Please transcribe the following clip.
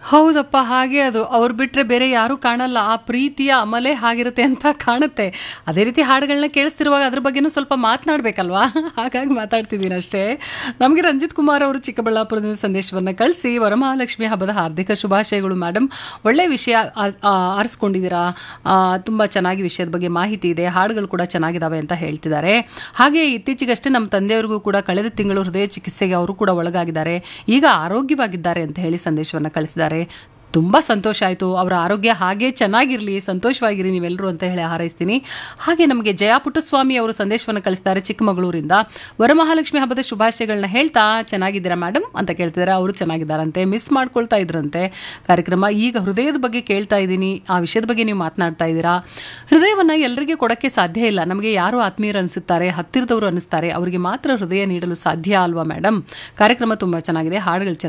ಹೌದಪ್ಪ ಹಾಗೆ ಅದು ಅವ್ರು ಬಿಟ್ರೆ ಬೇರೆ ಯಾರೂ ಕಾಣಲ್ಲ ಆ ಪ್ರೀತಿಯ ಅಮಲೆ ಹಾಗಿರುತ್ತೆ ಅಂತ ಕಾಣುತ್ತೆ ಅದೇ ರೀತಿ ಹಾಡುಗಳನ್ನ ಕೇಳಿಸ್ತಿರುವಾಗ ಅದ್ರ ಬಗ್ಗೆನೂ ಸ್ವಲ್ಪ ಮಾತನಾಡಬೇಕಲ್ವಾ ಹಾಗಾಗಿ ಮಾತಾಡ್ತಿದ್ದೀನಿ ಅಷ್ಟೇ ನಮಗೆ ರಂಜಿತ್ ಕುಮಾರ್ ಅವರು ಚಿಕ್ಕಬಳ್ಳಾಪುರದಿಂದ ಸಂದೇಶವನ್ನು ಕಳಿಸಿ ವರಮಹಾಲಕ್ಷ್ಮಿ ಹಬ್ಬದ ಹಾರ್ದಿಕ ಶುಭಾಶಯಗಳು ಮೇಡಮ್ ಒಳ್ಳೆ ವಿಷಯ ಆ- ಆ- ಆರಿಸ್ಕೊಂಡಿದ್ದೀರಾ ಆ, ತುಂಬ ಚೆನ್ನಾಗಿ ವಿಷಯದ ಬಗ್ಗೆ ಮಾಹಿತಿ ಇದೆ ಹಾಡುಗಳು ಕೂಡ ಚೆನ್ನಾಗಿದ್ದಾವೆ ಅಂತ ಹೇಳ್ತಿದ್ದಾರೆ ಹಾಗೆ ಇತ್ತೀಚೆಗಷ್ಟೇ ನಮ್ಮ ತಂದೆಯವರಿಗೂ ಕೂಡ ಕಳೆದ ತಿಂಗಳು ಹೃದಯ ಚಿಕಿತ್ಸೆಗೆ ಅವರು ಕೂಡ ಒಳಗಾಗಿದ್ದಾರೆ ಈಗ ಆರೋಗ್ಯವಾಗಿದ್ದಾರೆ ಅಂತ ಹೇಳಿ ಸಂದೇಶವನ್ನು ಕಳಿಸಿದ್ದಾರೆ ತುಂಬ ಸಂತೋಷ ಆಯಿತು ಅವರ ಆರೋಗ್ಯ ಹಾಗೆ ಚೆನ್ನಾಗಿರಲಿ ಸಂತೋಷವಾಗಿರಿ ನೀವೆಲ್ಲರೂ ಅಂತ ಹೇಳಿ ಹಾರೈಸ್ತೀನಿ ಹಾಗೆ ನಮಗೆ ಜಯಾ ಪುಟ್ಟಸ್ವಾಮಿ ಅವರು ಸಂದೇಶವನ್ನು ಕಳಿಸ್ತಾರೆ ಚಿಕ್ಕಮಗಳೂರಿಂದ ವರಮಹಾಲಕ್ಷ್ಮಿ ಹಬ್ಬದ ಶುಭಾಶಯಗಳನ್ನ ಹೇಳ್ತಾ ಚೆನ್ನಾಗಿದ್ದೀರಾ ಮೇಡಮ್ ಅಂತ ಕೇಳ್ತಿದ್ದಾರೆ ಅವರು ಚೆನ್ನಾಗಿದ್ದಾರಂತೆ ಮಿಸ್ ಮಾಡ್ಕೊಳ್ತಾ ಇದ್ರಂತೆ ಕಾರ್ಯಕ್ರಮ ಈಗ ಹೃದಯದ ಬಗ್ಗೆ ಕೇಳ್ತಾ ಇದ್ದೀನಿ ಆ ವಿಷಯದ ಬಗ್ಗೆ ನೀವು ಮಾತನಾಡ್ತಾ ಇದ್ದೀರಾ ಹೃದಯವನ್ನು ಎಲ್ಲರಿಗೆ ಕೊಡೋಕ್ಕೆ ಸಾಧ್ಯ ಇಲ್ಲ ನಮಗೆ ಯಾರು ಆತ್ಮೀಯರು ಅನಿಸುತ್ತಾರೆ ಹತ್ತಿರದವರು ಅನಿಸ್ತಾರೆ ಅವರಿಗೆ ಮಾತ್ರ ಹೃದಯ ನೀಡಲು ಸಾಧ್ಯ ಅಲ್ವಾ ಮೇಡಮ್ ಕಾರ್ಯಕ್ರಮ ತುಂಬ ಚೆನ್ನಾಗಿದೆ ಹಾಡುಗಳು ಚೆನ್ನಾಗಿ